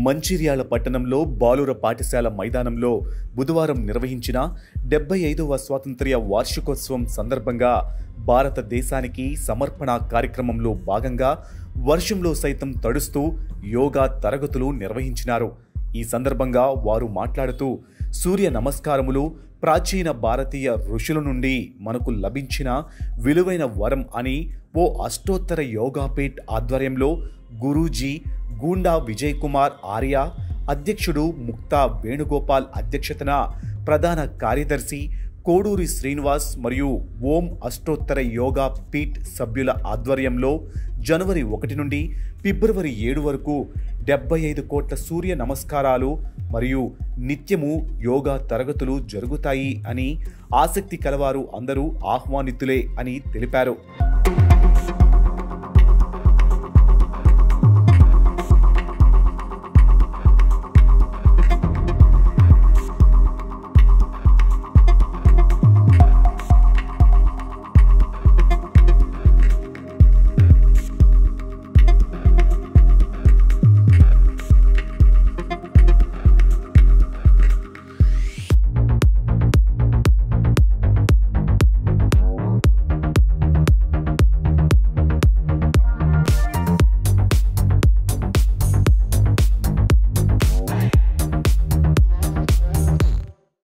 మంచిర్యాల పట్టణంలో బాలుర పాఠశాల మైదానంలో బుధవారం నిర్వహించిన డెబ్బై ఐదవ స్వాతంత్ర్య వార్షికోత్సవం సందర్భంగా భారతదేశానికి సమర్పణ కార్యక్రమంలో భాగంగా వర్షంలో సైతం తడుస్తూ యోగా తరగతులు నిర్వహించినారు ఈ సందర్భంగా వారు మాట్లాడుతూ సూర్య నమస్కారములు ప్రాచీన భారతీయ ఋషుల నుండి మనకు లభించిన విలువైన వరం అని ఓ అష్టోత్తర యోగాపీఠ్ ఆధ్వర్యంలో గురూజీ గూండా విజయ్ కుమార్ ఆర్య అధ్యక్షుడు ముక్తా వేణుగోపాల్ అధ్యక్షతన ప్రధాన కార్యదర్శి కోడూరి శ్రీనివాస్ మరియు ఓం అష్టోత్తర యోగా పీఠ్ సభ్యుల ఆధ్వర్యంలో జనవరి ఒకటి నుండి ఫిబ్రవరి ఏడు వరకు డెబ్బై ఐదు కోట్ల సూర్య నమస్కారాలు మరియు నిత్యము యోగా తరగతులు జరుగుతాయి అని ఆసక్తి కలవారు అందరూ ఆహ్వానితులే అని తెలిపారు